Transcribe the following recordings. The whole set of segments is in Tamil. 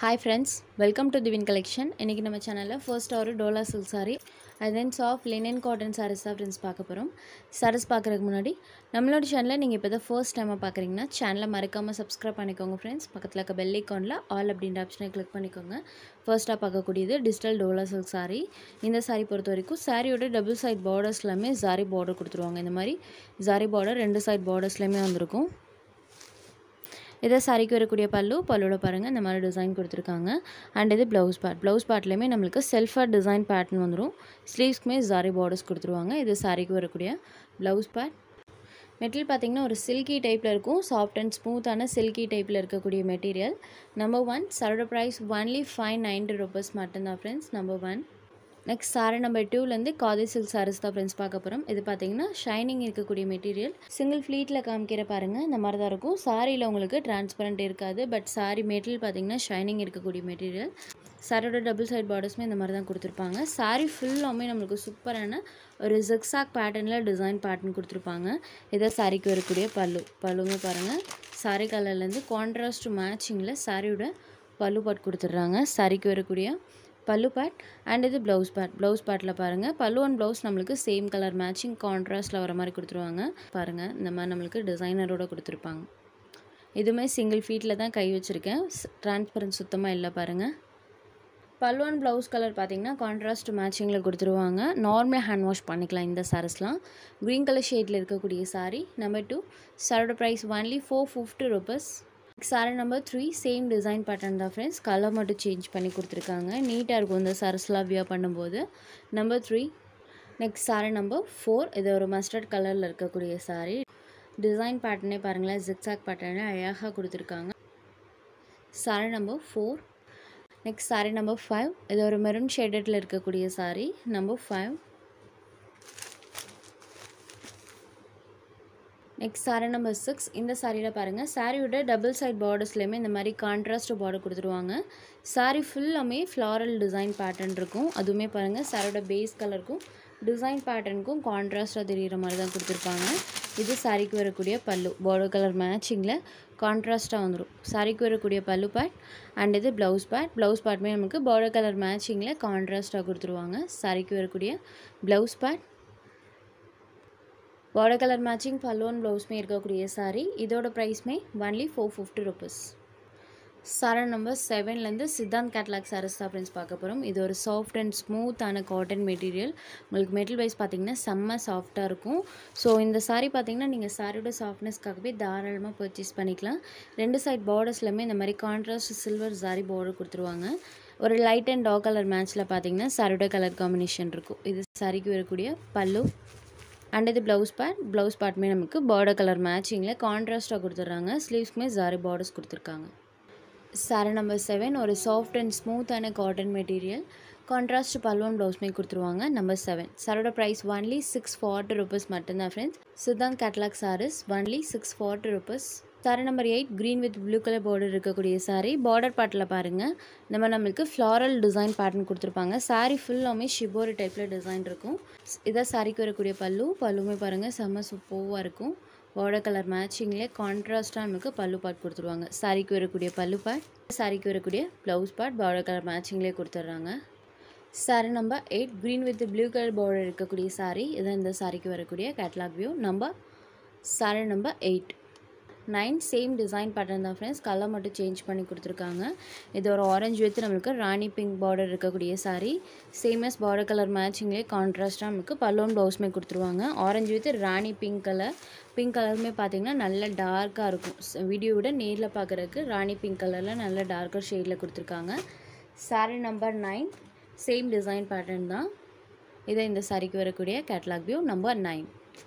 hi friends welcome to Divine collection இன்றைக்கி நம்ம சேனலில் ஃபர்ஸ்ட் ஒரு Dola silk sari and then soft linen cotton saris தான் ஃப்ரெண்ட்ஸ் பார்க்க போகிறோம் சாரீஸ் பார்க்குறதுக்கு முன்னாடி நம்மளோட சேனலை நீங்கள் இப்போ தான் ஃபர்ஸ்ட் டைமாக பார்க்குறீங்கன்னா சேனலை மறக்காமல் சப்ஸ்கிரைப் பண்ணிக்கோங்க ஃப்ரெண்ட்ஸ் பக்கத்தில் இருக்க பெல் ஐக்கானில் ஆல் அப்படின்ற ஆப்ஷனை கிளிக் பண்ணிக்கோங்க ஃபர்ஸ்ட்டாக பார்க்கக்கூடியது டிஜிட்டல் டோலா சில்க் சாரி இந்த சாரி பொறுத்த வரைக்கும் சாரியோட டபுள் சைட் பார்டர்ஸ் எல்லாமே ஜாரி பார்டர் கொடுத்துருவாங்க இந்த மாதிரி ஜாரி பார்டர் ரெண்டு சைட் பார்டர்ஸ்லையுமே வந்திருக்கும் இதே சாரிக்கு வரக்கூடிய பல்லு பல்லோட பாருங்கள் இந்த மாதிரி டிசைன் கொடுத்துருக்காங்க அண்ட் இது ப்ளவுஸ் பார்ட் ப்ளவுஸ் பார்ட்லேயுமே நம்மளுக்கு செல்ஃபாக டிசைன் பேட்டர்ன் வந்துடும் ஸ்லீவ்ஸ்க்குமே ஜாரி பார்டர்ஸ் கொடுத்துருவாங்க இது சாரிக்கு வரக்கூடிய ப்ளவுஸ் பார்ட் மெட்டீரியல் பார்த்திங்கன்னா ஒரு சில்கி டைப்பில் இருக்கும் சாஃப்ட் அண்ட் ஸ்மூத்தான சில்கி டைப்பில் இருக்கக்கூடிய மெட்டீரியல் நம்பர் ஒன் சரோட price only five ninety rupees மட்டும்தான் friends number one next sari number டூலேருந்து காதி சில்க் சாரீஸ் தான் ஃப்ரெண்ட்ஸ் பார்க்க போகிறோம் இது பார்த்தீங்கன்னா ஷைனிங் இருக்கக்கூடிய மெட்டீரியல் சிங்கிள் ஃப்ளீட்டில் காமிக்கிற பாருங்கள் இந்த மாதிரி தான் இருக்கும் சாரியில் உங்களுக்கு டிரான்ஸ்பரண்ட் இருக்காது பட் சாரி மெட்டீரியல் பார்த்தீங்கன்னா ஷைனிங் இருக்கக்கூடிய மெட்டீரியல் சாரியோட டபுள் சைட் பார்டர்ஸுமே இந்த மாதிரி தான் கொடுத்துருப்பாங்க சாரி ஃபுல்லாமே நம்மளுக்கு சூப்பரான ஒரு ஜிக்ஸாக் பேட்டர்னில் டிசைன் பேட்டர்ன் கொடுத்துருப்பாங்க இதை சாரிக்கு வரக்கூடிய பல்லு பல்லுமே பாருங்கள் சாரி கலர்லேருந்து கான்ட்ராஸ்ட் மேட்சிங்கில் சாரியோட பல்லு பாட் கொடுத்துட்றாங்க சாரிக்கு வரக்கூடிய பல்லு பேட் அண்ட் இது ப்ளவுஸ் பேட் ப்ளவுஸ் பேட்டில் பாருங்கள் பல்லு அண்ட் ப்ளவுஸ் நம்மளுக்கு சேம் கலர் மேட்சிங் கான்ட்ராஸ்ட்டில் வர மாதிரி கொடுத்துருவாங்க பாருங்கள் இந்த மாதிரி நம்மளுக்கு டிசைனரோட கொடுத்துருப்பாங்க இதுவுமே சிங்கிள் ஃபீட்டில் தான் கை வச்சுருக்கேன் டிரான்ஸ்பரன்ஸ் சுத்தமாக இல்லை பாருங்கள் பல்லு அண்ட் ப்ளவுஸ் கலர் பார்த்தீங்கன்னா கான்ட்ராஸ்ட் மேட்சிங்கில் கொடுத்துருவாங்க நார்மல் ஹேண்ட் வாஷ் பண்ணிக்கலாம் இந்த சாரீஸ்லாம் க்ரீன் கலர் ஷேடில் இருக்கக்கூடிய சாரீ நம்பர் டூ சாரோட price only four fifty rupees sari number three same design pattern தான் ஃப்ரெண்ட்ஸ் கலர் மட்டும் சேஞ்ச் பண்ணி கொடுத்துருக்காங்க நீட்டாக இருக்கும் இந்த சாரீஸ்லாம் வியர் பண்ணும்போது number three next sari number four இது ஒரு மஸ்டர்ட் கலரில் இருக்கக்கூடிய சாரீ டிசைன் பேட்டர்னே பாருங்களேன் ஜிக்ஸாக் பேட்டர்னே அழகாக கொடுத்துருக்காங்க sari number four next sari number five இது ஒரு மெரூன் ஷேடடில் இருக்கக்கூடிய sari number five next sari number six இந்த சாரியில் பாருங்கள் சாரியோட டபுள் சைட் பார்டர்ஸ்லேயுமே இந்த மாதிரி கான்ட்ராஸ்ட் பார்டர் கொடுத்துருவாங்க சாரி ஃபுல்லாமே ஃப்ளாரல் டிசைன் பேட்டர்ன் இருக்கும் அதுவுமே பாருங்கள் சாரியோட பேஸ் கலருக்கும் டிசைன் பேட்டர்னுக்கும் கான்ட்ராஸ்ட்டாக தெரிகிற மாதிரி தான் கொடுத்துருப்பாங்க இது சாரிக்கு வரக்கூடிய பல்லு பார்டர் கலர் மேட்சிங்கில் கான்ட்ராஸ்ட்டாக வந்துடும் சாரிக்கு வரக்கூடிய பல்லு பேட் அண்ட் இது ப்ளவுஸ் பேட் ப்ளவுஸ் பேட்மே நமக்கு பார்டர் கலர் மேட்சிங்கில் கான்ட்ராஸ்ட்டாக கொடுத்துருவாங்க சாரிக்கு வரக்கூடிய blouse part border colour matching பல்லுவன் ப்ளவுஸ்மே இருக்கக்கூடிய சாரீ இதோட ப்ரைஸ்மே only four fifty rupees sari number செவன்லேருந்து சித்தாந்த் கேட்லாக் சாரீஸ் தான் ஃப்ரெண்ட்ஸ் பார்க்க போகிறோம் இது ஒரு சாஃப்ட் அண்ட் ஸ்மூத்தான காட்டன் மெட்டீரியல் உங்களுக்கு மெட்டீரியல் வைஸ் பார்த்தீங்கன்னா செம்ம சாஃப்டாக இருக்கும் ஸோ இந்த சாரீ பார்த்தீங்கன்னா நீங்கள் சாரியோட சாஃப்ட்னஸ்க்காகவே தாராளமாக பர்ச்சேஸ் பண்ணிக்கலாம் ரெண்டு சைட் பார்டர்ஸ்லையுமே இந்த மாதிரி கான்ட்ராஸ்ட் சில்வர் சாரி பார்டர் கொடுத்துருவாங்க ஒரு லைட் அண்ட் டார்க் கலர் மேட்ச்சில் பார்த்தீங்கன்னா சாரியோட கலர் காம்பினேஷன் இருக்கும் இது சாரிக்கு வரக்கூடிய பல்லு அண்ட் இது ப்ளவுஸ் பேட் ப்ளவுஸ் பார்ட்மே நமக்கு பார்டர் கலர் மேட்சிங்கில் கான்ட்ராஸ்ட்டாக கொடுத்துட்றாங்க ஸ்லீவ்ஸ்க்குமே ஜாரி பார்டர்ஸ் கொடுத்துருக்காங்க சாரி நம்பர் செவன் ஒரு சாஃப்ட் அண்ட் ஸ்மூத்தான காட்டன் மெட்டீரியல் கான்ட்ராஸ்ட் பல்வன் ப்ளவுஸ்மே கொடுத்துருவாங்க நம்பர் செவன் சாரோட price only six forty rupees மட்டும்தான் friends Siddhant catalogue saris only six forty rupees sari number eight green with blue colour border இருக்கக்கூடிய சாரீ பார்டர் பார்ட்டில் பாருங்கள் நம்ம நம்மளுக்கு ஃப்ளாரல் டிசைன் பேட்டர்ன் கொடுத்துருப்பாங்க சாரீ ஃபுல்லாமே ஷிபோரி டைப்பில் டிசைன் இருக்கும் இதான் சாரிக்கு வரக்கூடிய பல்லு பல்லுமே பாருங்கள் செம்ம சூப்பராக இருக்கும் பார்டர் கலர் மேட்சிங்லேயே கான்ட்ராஸ்ட்டாக நமக்கு பல்லு பாட் கொடுத்துருவாங்க சாரிக்கு வரக்கூடிய பல்லு பாட் சாரிக்கு வரக்கூடிய ப்ளவுஸ் பாட் பார்டர் கலர் மேட்சிங்லேயே கொடுத்துட்றாங்க sari number eight green with blue colour border இருக்கக்கூடிய சாரீ இதுதான் இந்த சாரிக்கு வரக்கூடிய catalogue view number sari number eight nine same design pattern தான் ஃப்ரெண்ட்ஸ் கலர் மட்டும் சேஞ்ச் பண்ணி கொடுத்துருக்காங்க இது ஒரு ஆரஞ்சு வித் நம்மளுக்கு ராணி பிங்க் பார்டர் இருக்கக்கூடிய சாரீ சேமஸ் பார்டர் கலர் மேட்சிங்லேயே கான்ட்ராஸ்ட்டாக நமக்கு பல்லோன் ப்ளவுஸ்மே கொடுத்துருவாங்க orange with rani pink colour pink கலருமே பார்த்திங்கன்னா நல்ல டார்க்காக இருக்கும் வீடியோ விட நேரில் பார்க்குறதுக்கு ராணி பிங்க் கலரில் நல்ல டார்க்கர் ஷேடில் கொடுத்துருக்காங்க sari number nine same design pattern தான் இதை இந்த சாரிக்கு வரக்கூடிய கேட்லாக் வியூ நம்பர் நைன்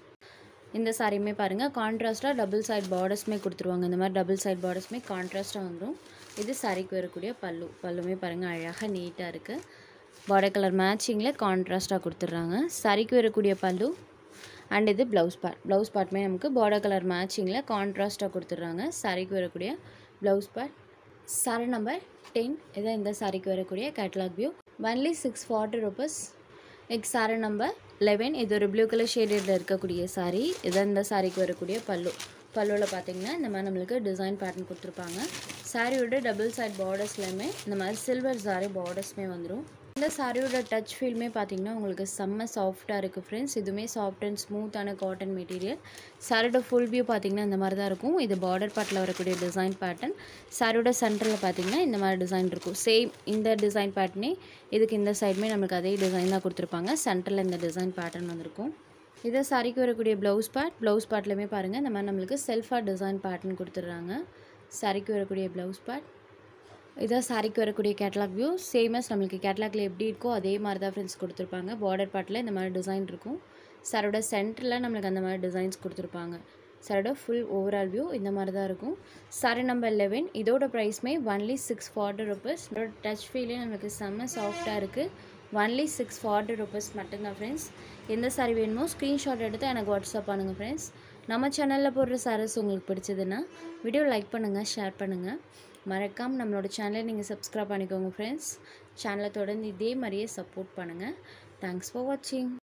இந்த சாரியுமே பாருங்கள் கான்ட்ராஸ்ட்டாக டபுள் சைட் பார்டர்ஸ்மே கொடுத்துருவாங்க இந்த மாதிரி டபுள் சைட் பார்டர்ஸ்மே கான்ட்ராஸ்ட்டாக வந்துடும் இது சாரிக்கு வரக்கூடிய பல்லு பல்லுமே பாருங்கள் அழகாக நீட்டாக இருக்குது பார்டர் கலர் மேட்சிங்கில் கான்ட்ராஸ்ட்டாக கொடுத்துட்றாங்க சாரிக்கு வரக்கூடிய பல்லு அண்ட் இது ப்ளவுஸ் பார்ட் ப்ளவுஸ் பார்ட்மே நமக்கு பார்டர் கலர் மேட்சிங்கில் கான்ட்ராஸ்ட்டாக கொடுத்துட்றாங்க சாரிக்கு வரக்கூடிய blouse part sari number ten இதான் இந்த சாரிக்கு வரக்கூடிய catalogue view only six forty rupees next sari number eleven இது ஒரு ப்ளூ கலர் ஷேடில் இருக்கக்கூடிய சாரீ இதான் இந்த சாரிக்கு வரக்கூடிய பல்லு பல்லுவில் பார்த்தீங்கன்னா இந்த மாதிரி நம்மளுக்கு டிசைன் பேட்டர்ன் கொடுத்துருப்பாங்க சாரியோட டபுள் சைட் பார்டர்ஸ்லையுமே இந்த மாதிரி சில்வர் சாரி பார்டர்ஸ்மே வந்துடும் இந்த சாரியோட டச் ஃபீல்மே பார்த்தீங்கன்னா உங்களுக்கு செம்ம சாஃப்டாக இருக்குது ஃப்ரெண்ட்ஸ் இதுவுமே சாஃப்ட் அண்ட் ஸ்மூத்தான காட்டன் மெட்டீரியல் சாரியோட ஃபுல் வியூ பார்த்தீங்கன்னா இந்த மாதிரி தான் இருக்கும் இது பார்டர் பார்ட்டில் வரக்கூடிய டிசைன் பேட்டர்ன் சாரியோட சென்டரில் பார்த்தீங்கன்னா இந்த மாதிரி டிசைன் இருக்கும் சேம் இந்த டிசைன் பேட்டர்னே இதுக்கு இந்த சைடுமே நம்மளுக்கு அதே டிசைன் தான் கொடுத்துருப்பாங்க சென்டரில் இந்த டிசைன் பேட்டர்ன் வந்திருக்கும் இதை சாரிக்கு வரக்கூடிய ப்ளவுஸ் பார்ட் ப்ளவுஸ் பார்ட்லையுமே பாருங்கள் இந்த மாதிரி நம்மளுக்கு செல்ஃபாக டிசைன் பேட்டர்ன் கொடுத்துட்றாங்க சாரிக்கு வரக்கூடிய ப்ளவுஸ் பார்ட் இதான் சாரிக்கு வரக்கூடிய கேட்லாக் வியூ சேமஸ் நம்மளுக்கு கேட்லாக்ல எப்படி இருக்கோ அதே மாதிரி தான் ஃப்ரெண்ட்ஸ் கொடுத்துருப்பாங்க பார்டர் பார்ட்டில் இந்த மாதிரி டிசைன் இருக்கும் சாரோட சென்டரில் நம்மளுக்கு அந்த மாதிரி டிசைன்ஸ் கொடுத்துருப்பாங்க சாரோட ஃபுல் ஓவரால் வியூ இந்த மாதிரி தான் இருக்கும் சாரி நம்பர் லெவன் இதோட ப்ரைஸ்மே ஒன்லி சிக்ஸ் ஃபார்ட்டி ருபீஸ் இதோட டச் ஃபீலே நம்மளுக்கு செம்ம சாஃப்டாக இருக்குது ஒன்லி சிக்ஸ் ஃபார்ட்டி ருபீஸ் மட்டும்தான் ஃப்ரெண்ட்ஸ் எந்த சாரி வேணுமோ ஸ்க்ரீன்ஷாட் எடுத்து எனக்கு வாட்ஸ்அப் பண்ணுங்கள் ஃப்ரெண்ட்ஸ் நம்ம சேனலில் போடுற சாரீஸ் உங்களுக்கு பிடிச்சதுன்னா வீடியோ லைக் பண்ணுங்கள் ஷேர் பண்ணுங்கள் மறக்காமல் நம்மளோட சேனலை நீங்கள் சப்ஸ்கிரைப் பண்ணிக்கோங்க ஃப்ரெண்ட்ஸ் சேனலை தொடர்ந்து இதே மாதிரியே சப்போர்ட் பண்ணுங்கள் தேங்க்ஸ் ஃபார் வாட்சிங்